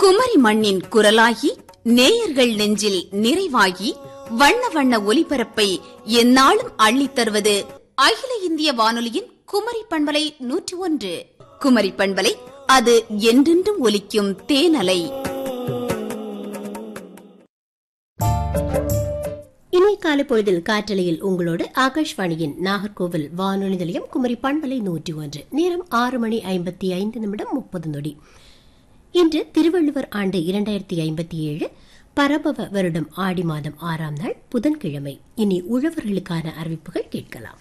குமரி மண்ணின் குரலாகி நேயர்கள் நெஞ்சில் நிறைவாகி வண்ண வண்ண ஒலிபரப்பை எந்நாளும் அள்ளித் தருவது அகில இந்திய வானொலியின் குமரி பண்பலை நூற்றி ஒன்று குமரி பண்பலை அது என்றென்றும் ஒலிக்கும் தேனலை இனிய காலை பொழுதில் காற்றலையில் உங்களோடு ஆகாஷ்வாணியின் நாகர்கோவில் வானொலி நிலையம் குமரி பண்பலை நூற்றி ஒன்று நேரம் ஆறு மணி ஐம்பத்தி ஐந்து நிமிடம் முப்பது நொடி இன்று திருவள்ளுவர் ஆண்டு இரண்டாயிரத்தி ஐம்பத்தி ஏழு பரபவ வருடம் ஆடி மாதம் ஆறாம் நாள் புதன்கிழமை இனி உழவர்களுக்கான அறிவிப்புகள் கேட்கலாம்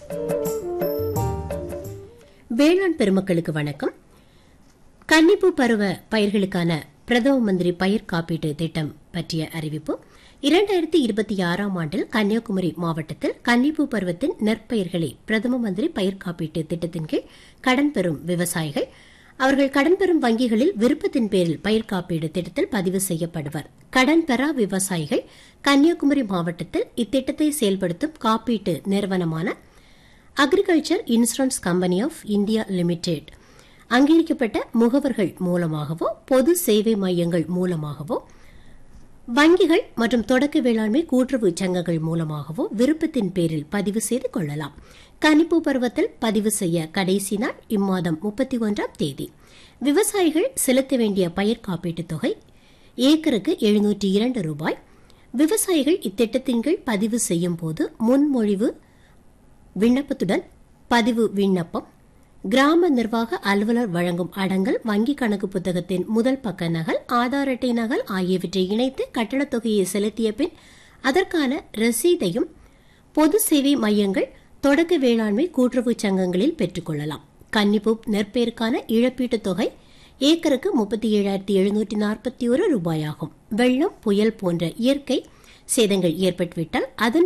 வேளாண் பெருமக்களுக்கு வணக்கம் கன்னிப்பூ பருவ பயிர்களுக்கான பிரதம மந்திரி பயிர் காப்பீட்டு திட்டம் பற்றிய அறிவிப்பு இரண்டாயிரத்தி இருபத்தி ஆறாம் ஆண்டில் கன்னியாகுமரி மாவட்டத்தில் கன்னிப்பூ பருவத்தின் நெற்பயிர்களை பிரதம மந்திரி பயிர் காப்பீட்டு திட்டத்தின் கீழ் கடன் பெறும் விவசாயிகள் அவர்கள் கடன் பெறும் வங்கிகளில் விருப்பத்தின் பேரில் பயிர் காப்பீடு திட்டத்தில் பதிவு செய்யப்படுவர் கடன் பெறா விவசாயிகள் கன்னியாகுமரி மாவட்டத்தில் இத்திட்டத்தை செயல்படுத்தும் காப்பீட்டு நிறுவனமான Agriculture Insurance Company of India Limited அங்கீகரிக்கப்பட்ட முகவர்கள் மூலமாகவோ பொது சேவை மையங்கள் மூலமாகவோ வங்கிகள் மற்றும் தொடக்க வேளாண்மை கூட்டுறவு சங்கங்கள் மூலமாகவோ விருப்பத்தின் பேரில் பதிவு செய்து கொள்ளலாம் கணிப்பு பருவத்தில் பதிவு செய்ய கடைசி நாள் இம்மாதம் முப்பத்தி ஒன்றாம் தேதி விவசாயிகள் செலுத்த வேண்டிய பயிர் காப்பீட்டுத் தொகை ஏக்கருக்கு எழுநூற்றி இரண்டு ரூபாய் விவசாயிகள் இத்திட்டத்தின் கீழ் பதிவு செய்யும் போது முன்மொழிவு விண்ணப்பத்துடன் பதிவு விண்ணப்பம் கிராம நிர்வாக அலுவலர் வழங்கும் அடங்கல் வங்கி கணக்கு புத்தகத்தின் முதல் பக்க நகல் ஆதார் அட்டை நகல் ஆகியவற்றை இணைத்து கட்டணத் தொகையை செலுத்திய பின் அதற்கான ரசீதையும் பொது சேவை மையங்கள் தொடக்க வேளாண்மை கூட்டுறவு சங்கங்களில் பெற்றுக் கொள்ளலாம் கன்னிப்பூ நெற்பயிர்க்கான இழப்பீட்டுத் தொகை ஏக்கருக்கு முப்பத்தி ஏழாயிரத்தி எழுநூற்றி நாற்பத்தி ஒரு ரூபாயாகும் வெள்ளம் புயல் போன்ற இயற்கை சேதங்கள் ஏற்பட்டுவிட்டால் அதன்